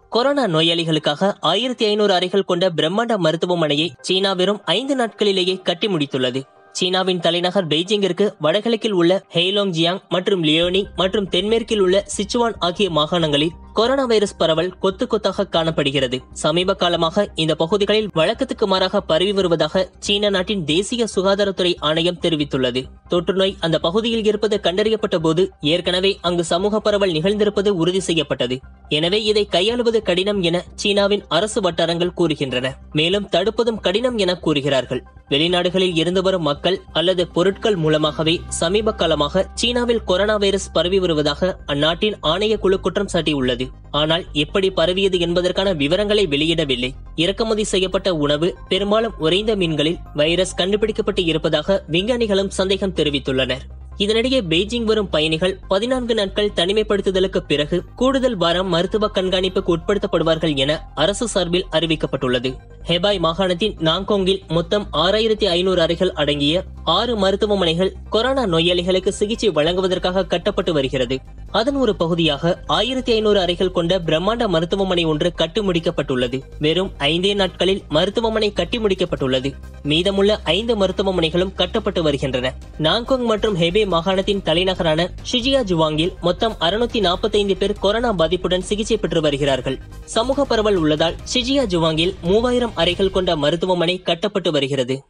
corona நோயாளிகளுக்காக ஆயிரத்தி ஐநூறு அறைகள் கொண்ட பிரம்மாண்ட மருத்துவமனையை சீனா வெறும் ஐந்து நாட்களிலேயே கட்டி முடித்துள்ளது சீனாவின் தலைநகர் பெய்ஜிங்கிற்கு வடகிழக்கில் உள்ள ஹெய்லோங் ஜியாங் மற்றும் லியோனி மற்றும் தென்மேற்கில் உள்ள சிச்சுவான் ஆகிய மாகாணங்களில் கொரோனா வைரஸ் பரவல் கொத்து கொத்தாக காணப்படுகிறது சமீப காலமாக இந்த பகுதிகளில் வழக்கத்துக்கு மாறாக பரவி வருவதாக சீன நாட்டின் தேசிய சுகாதாரத்துறை ஆணையம் தெரிவித்துள்ளது தொற்றுநோய் அந்த பகுதியில் இருப்பது கண்டறியப்பட்ட போது ஏற்கனவே அங்கு சமூக பரவல் நிகழ்ந்திருப்பது உறுதி செய்யப்பட்டது எனவே இதை கையாளுவது கடினம் என சீனாவின் அரசு வட்டாரங்கள் கூறுகின்றன மேலும் தடுப்பதும் கடினம் என கூறுகிறார்கள் வெளிநாடுகளில் இருந்து வரும் மக்கள் அல்லது பொருட்கள் மூலமாகவே சமீப காலமாக சீனாவில் கொரோனா வைரஸ் பரவி வருவதாக அந்நாட்டின் ஆணைய குழு குற்றம் சாட்டியுள்ளது ஆனால் எப்படி பரவியது என்பதற்கான விவரங்களை வெளியிடவில்லை இறக்குமதி செய்யப்பட்ட உணவு பெரும்பாலும் உறைந்த மீன்களில் வைரஸ் கண்டுபிடிக்கப்பட்டு இருப்பதாக விஞ்ஞானிகளும் சந்தேகம் தெரிவித்துள்ளனர் இதனிடையே பெய்ஜிங் வரும் பயணிகள் பதினான்கு நாட்கள் தனிமைப்படுத்துதலுக்கு பிறகு கூடுதல் வாரம் மருத்துவ கண்காணிப்புக்கு உட்படுத்தப்படுவார்கள் என அரசு சார்பில் அறிவிக்கப்பட்டுள்ளது ஹெபாய் மாகாணத்தின் நாங்கோங்கில் மொத்தம் ஆறாயிரத்தி ஐநூறு அறைகள் அடங்கிய ஆறு மருத்துவமனைகள் கொரோனா நோயாளிகளுக்கு சிகிச்சை வழங்குவதற்காக கட்டப்பட்டு வருகிறது அதன் ஒரு பகுதியாக ஆயிரத்தி ஐநூறு அறைகள் கொண்ட பிரம்மாண்ட மருத்துவமனை ஒன்று கட்டி முடிக்கப்பட்டுள்ளது வெறும் ஐந்தே நாட்களில் மருத்துவமனை கட்டி முடிக்கப்பட்டுள்ளது மீதமுள்ள ஐந்து மருத்துவமனைகளும் கட்டப்பட்டு வருகின்றன நாங்கோங் மற்றும் ஹெபே மாகாணத்தின் தலைநகரான ஷிஜியா ஜுவாங்கில் மொத்தம் அறுநூத்தி நாற்பத்தைந்து பேர் கொரோனா பாதிப்புடன் சிகிச்சை பெற்று வருகிறார்கள் சமூக பரவல் உள்ளதால் ஷிஜியா ஜுவாங்கில் மூவாயிரம் அறைகள் கொண்ட மருத்துவமனை கட்டப்பட்டு வருகிறது